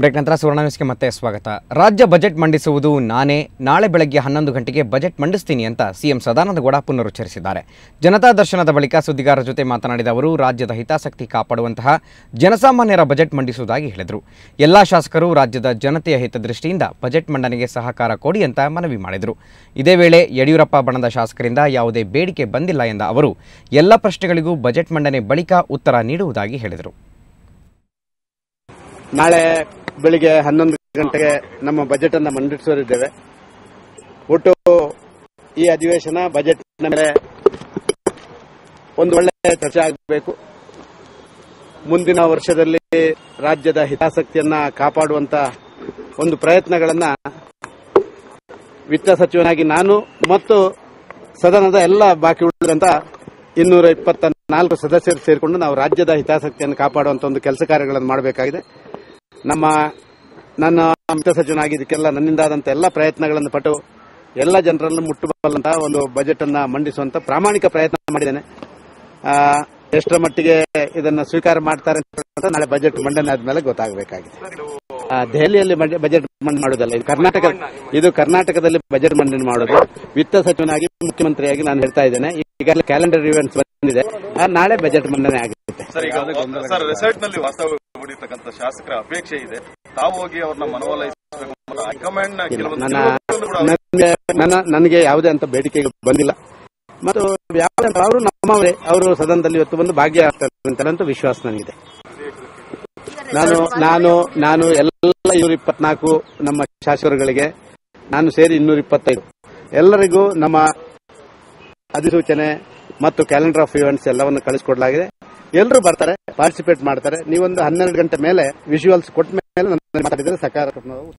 break ನಂತರ ಸುವರ್ಣ ನ್ಯೂಸ್ಗೆ ಮತ್ತೆ ಸ್ವಾಗತ ರಾಜ್ಯ ಬಜೆಟ್ ಮಂಡಿಸುವುದು ನಾನೇ ನಾಳೆ ಬೆಳಗ್ಗೆ ಹನ್ನೊಂದು ಗಂಟೆಗೆ ಬಜೆಟ್ ಮಂಡಿಸ್ತೀನಿ ಅಂತ ಸಿಎಂ ಸದಾನಂದ ಗೌಡ ಪುನರುಚ್ಚರಿಸಿದ್ದಾರೆ ಜನತಾ ದರ್ಶನದ ಬಳಿಕ ಸುದ್ದಿಗಾರರ ಜೊತೆ ಮಾತನಾಡಿದ ಅವರು ರಾಜ್ಯದ ಹಿತಾಸಕ್ತಿ ಕಾಪಾಡುವಂತಹ ಜನಸಾಮಾನ್ಯರ ಬಜೆಟ್ ಮಂಡಿಸುವುದಾಗಿ ಹೇಳಿದರು ಎಲ್ಲ ಶಾಸಕರು ರಾಜ್ಯದ ಜನತೆಯ ಹಿತದೃಷ್ಟಿಯಿಂದ ಬಜೆಟ್ ಮಂಡನೆಗೆ ಸಹಕಾರ ಕೊಡಿ ಅಂತ ಮನವಿ ಮಾಡಿದರು ಇದೇ ವೇಳೆ ಯಡಿಯೂರಪ್ಪ ಬಣದ ಶಾಸಕರಿಂದ ಯಾವುದೇ ಬೇಡಿಕೆ ಬಂದಿಲ್ಲ ಎಂದ ಅವರು ಎಲ್ಲ ಪ್ರಶ್ನೆಗಳಿಗೂ ಬಜೆಟ್ ಮಂಡನೆ ಬಳಿಕ ಉತ್ತರ ನೀಡುವುದಾಗಿ ಹೇಳಿದರು ನಾಳೆ ಬೆಳಿಗ್ಗೆ ಹನ್ನೊಂದು ಗಂಟೆಗೆ ನಮ್ಮ ಬಜೆಟ್ ಅನ್ನ ಮಂಡಿಸೋರಿದ್ದೇವೆ ಒಟ್ಟು ಈ ಅಧಿವೇಶನ ಬಜೆಟ್ ಮೇಲೆ ಒಂದು ಒಳ್ಳೆ ಚರ್ಚೆ ಆಗಬೇಕು ಮುಂದಿನ ವರ್ಷದಲ್ಲಿ ರಾಜ್ಯದ ಹಿತಾಸಕ್ತಿಯನ್ನ ಕಾಪಾಡುವಂತ ಒಂದು ಪ್ರಯತ್ನಗಳನ್ನ ವಿತ್ತ ಸಚಿವನಾಗಿ ನಾನು ಮತ್ತು ಸದನದ ಎಲ್ಲ ಬಾಕಿ ಉಳಿದಂತ ಇನ್ನೂರ ಇಪ್ಪತ್ತ ನಾಲ್ಕು ಸದಸ್ಯರು ಸೇರಿಕೊಂಡು ನಾವು ರಾಜ್ಯದ ಹಿತಾಸಕ್ತಿಯನ್ನು ಕಾಪಾಡುವಂತ ಒಂದು ಕೆಲಸ ಕಾರ್ಯಗಳನ್ನು ಮಾಡಬೇಕಾಗಿದೆ ನಮ್ಮ ನನ್ನ ಮಿತ್ರ ಸಚಿವನಾಗಿ ಇದಕ್ಕೆಲ್ಲ ನನ್ನಿಂದಾದಂತ ಎಲ್ಲ ಪ್ರಯತ್ನಗಳನ್ನು ಪಟ್ಟು ಎಲ್ಲ ಜನರನ್ನು ಮುಟ್ಟಬಲ್ಲಂತಹ ಒಂದು ಬಜೆಟ್ ಅನ್ನ ಮಂಡಿಸುವಂತ ಪ್ರಾಮಾಣಿಕ ಪ್ರಯತ್ನ ಮಾಡಿದ್ದೇನೆ ಆ, ಎಷ್ಟರ ಮಟ್ಟಿಗೆ ಇದನ್ನ ಸ್ವೀಕಾರ ಮಾಡ್ತಾರೆ ಅಂತ ನಾಳೆ ಬಜೆಟ್ ಮಂಡನೆ ಆದ್ಮೇಲೆ ಗೊತ್ತಾಗಬೇಕಾಗಿದೆ ಆ, ದೆಹಲಿಯಲ್ಲಿ ಬಜೆ- ಬಜೆಟ್ ಮಂಡನೆ ಮಾಡೋದಲ್ಲ ಇದು ಕರ್ನಾಟಕ ಇದು ಕರ್ನಾಟಕದಲ್ಲಿ ಬಜೆಟ್ ಮಂಡನೆ ಮಾಡೋದು ವಿತ್ತ ಸಚಿವನಾಗಿ ಮುಖ್ಯಮಂತ್ರಿಯಾಗಿ ನಾನು ಹೇಳ್ತಾ ಇದ್ದೇನೆ ಈಗಾಗಲೇ ಕ್ಯಾಲೆಂಡರ್ ಇವೆಂಟ್ಸ್ ಬಂದಿದೆ ಆ, ನಾಳೆ ಬಜೆಟ್ ಮಂಡನೆ ಆಗುತ್ತೆ ಸರ್ ಈಗ ಸರ್ ರೆಸಾರ್ಟ್ ನಲ್ಲಿ ವಾಸ್ತವ್ಯ ಹೂಡಿರ್ತಕ್ಕಂಥ ಶಾಸಕರ ಅಪೇಕ್ಷೆ ಇದೆ ತಾವು ಹೋಗಿ ಅವ್ರನ್ನ ಮನವೊಲಿಸಬೇಕು ಮತ್ತು ಹೈಕಮಾಂಡ್ ನ ಕೆಲವೊಂದು ನನ್ನ ಕೆಲವೊಂದು ಕೂಡ ನನಗೆ ನನ್ನ ನನಗೆ ಯಾವುದೇ ಅಂತ ಬೇಡಿಕೆ ಬಂದಿಲ್ಲ ಮತ್ತು ಯಾವುದೇ ಅಂತ ಅವರು ನಮ್ಮವರೇ ಅವರು ಸದನದಲ್ಲಿ ಇವತ್ತು ಬಂದು ಭಾಗಿಯಾಗ್ತಾರೆ ಅಂತ ವಿಶ್ವಾಸ ನನಗಿದೆ ನಾನು ನಾನು ನಾನು ಎಲ್ಲ ಇನ್ನೂರ ಇಪ್ಪತ್ನಾಲ್ಕು ನಮ್ಮ ಶಾಸಕರುಗಳಿಗೆ ನಾನು ಸೇರಿ ಇನ್ನೂರ ಇಪ್ಪತ್ತೈದು ಎಲ್ಲರಿಗೂ ನಮ್ಮ ಅಧಿಸೂಚನೆ ಮತ್ತು ಕ್ಯಾಲೆಂಡರ್ ಆಫ್ ಇವೆಂಟ್ಸ್ ಎಲ್ಲವನ್ನು ಕಳಿಸಿಕೊಡಲಾಗಿದೆ ಎಲ್ಲರೂ ಬರ್ತಾರೆ ಪಾರ್ಟಿಸಿಪೇಟ್ ಮಾಡ್ತಾರೆ ನೀವೊಂದು ಹನ್ನೆರಡು ಗಂಟೆ ಮೇಲೆ ವಿಜುವಲ್ಸ್ ಕೊಟ್ಟ ಮೇಲೆ ನನ್ನ ಮಾತಾಡಿದರೆ ಸಕಾರಾತ್ಮಕ